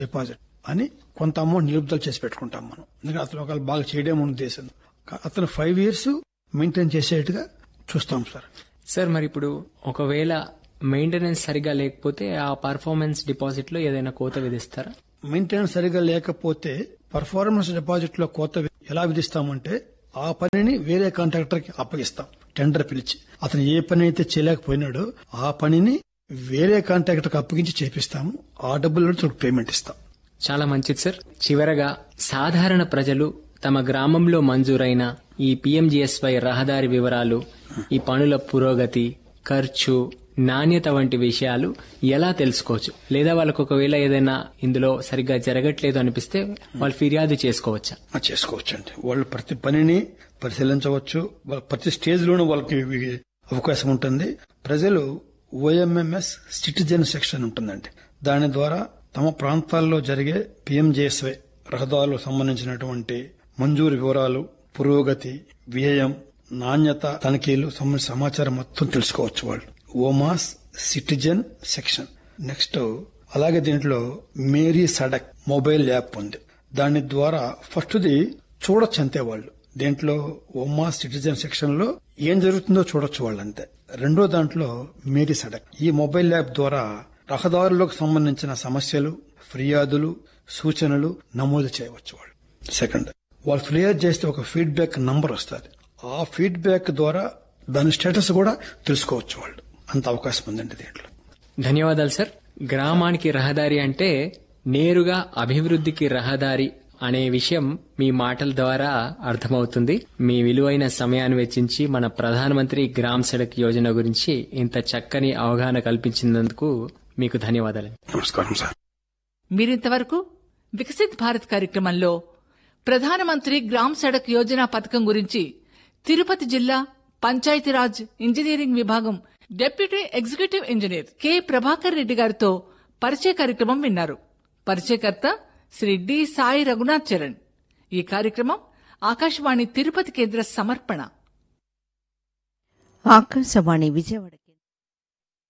deposit అని కొంత amount నిలుపుదల చేసి పెట్టుకుంటాం మనం ఎందుకంటే అతను ఒకవేళ బాగా చేయడం మన ఉద్దేశం అతను ఫైవ్ ఇయర్స్ మెయింటైన్ చేసేట్టుగా చూస్తాం సార్ సార్ మరి ఇప్పుడు ఒకవేళ మెయింటెనెన్స్ సరిగా లేకపోతే ఆ పర్ఫార్మెన్స్ డిపాజిట్ లో ఏదైనా కోత విధిస్తారా మెయింటెనెన్స్ సరిగా లేకపోతే పర్ఫార్మెన్స్ డిపాజిట్ లో కోత ఎలా విధిస్తామంటే ఆ పనిని వేరే కాంట్రాక్టర్ కి అప్పగిస్తాం టెండర్ పిలిచి అతను ఏ పని అయితే చేయలేకపోయినాడో ఆ పనిని వేరే కాంట్రాక్టర్ కి అప్పగించి చేపిస్తాము ఆ డబ్బులు పేమెంట్ ఇస్తాం చాలా మంచిది సార్ చివరగా సాధారణ ప్రజలు తమ గ్రామంలో మంజూరైన ఈ పిఎంజిఎస్వై రహదారి వివరాలు ఈ పనుల పురోగతి ఖర్చు నాణ్యత వంటి విషయాలు ఎలా తెలుసుకోవచ్చు లేదా వాళ్ళకు ఒకవేళ ఏదైనా ఇందులో సరిగ్గా జరగట్లేదు అనిపిస్తే వాళ్ళు ఫిర్యాదు చేసుకోవచ్చా ఆ, చేసుకోవచ్చండి వాళ్ళు ప్రతి పనిని పరిశీలించవచ్చు వాళ్ళ ప్రతి స్టేజ్ లోనూ వాళ్ళకి ఇవి అవకాశం ఉంటుంది ప్రజలు ఓఎంఎంఎస్ సిటిజన్ సెక్షన్ ఉంటుందండి దాని ద్వారా తమ ప్రాంతాల్లో జరిగే పిఎంజేఎస్వై రహదారులకు సంబంధించినటువంటి మంజూరు వివరాలు పురోగతి వ్యయం నాణ్యత తనిఖీలు సంబంధించిన సమాచారం మొత్తం తెలుసుకోవచ్చు వాళ్ళు ఓమాస్ సిటిజన్ సెక్షన్ నెక్స్ట్ అలాగే దీంట్లో మేరీ సడక్ మొబైల్ యాప్ ఉంది దాని ద్వారా ఫస్ట్ది చూడొచ్చు అంతే వాళ్ళు దీంట్లో ఓమా సిటిజన్ సెక్షన్ లో ఏం జరుగుతుందో చూడొచ్చు వాళ్ళు అంతే రెండో దాంట్లో మేరీ సడక్ ఈ మొబైల్ యాప్ ద్వారా రహదారులకు సంబంధించిన సమస్యలు ఫిర్యాదులు సూచనలు నమోదు చేయవచ్చు వాళ్ళు సెకండ్ వాళ్ళు ఫిర్యాదు చేస్తే ఒక ఫీడ్బ్యాక్ నంబర్ వస్తుంది ఆ ఫీడ్బ్యాక్ ద్వారా దాని స్టేటస్ కూడా తెలుసుకోవచ్చు వాళ్ళు అంత అవకాశం ఉందండి దీంట్లో ధన్యవాదాలు సార్ గ్రామానికి రహదారి అంటే నేరుగా అభివృద్ధికి రహదారి అనే విషయం మీ మాటల ద్వారా అర్థమవుతుంది మీ విలువైన సమయాన్ని వెచ్చించి మన ప్రధానమంత్రి గ్రామ్ సడక్ యోజన గురించి ఇంత చక్కని అవగాహన కల్పించినందుకు మీకు ధన్యవాదాలు నమస్కారం సార్ మీరింతవరకు వికసిత్ భారత్ కార్యక్రమంలో ప్రధానమంత్రి గ్రామ్ సడక్ యోజన పథకం గురించి తిరుపతి జిల్లా పంచాయతీరాజ్ ఇంజనీరింగ్ విభాగం deputy executive engineer K Prabhakar Reddy గారితో పరిచయ కార్యక్రమం విన్నారు పరిచయకర్త శ్రీ డి సాయి రఘునాథ్ చరణ్ ఈ కార్యక్రమం ఆకాశవాణి తిరుపతి కేంద్ర సమర్పణ ఆకాశవాణి విజయవాడ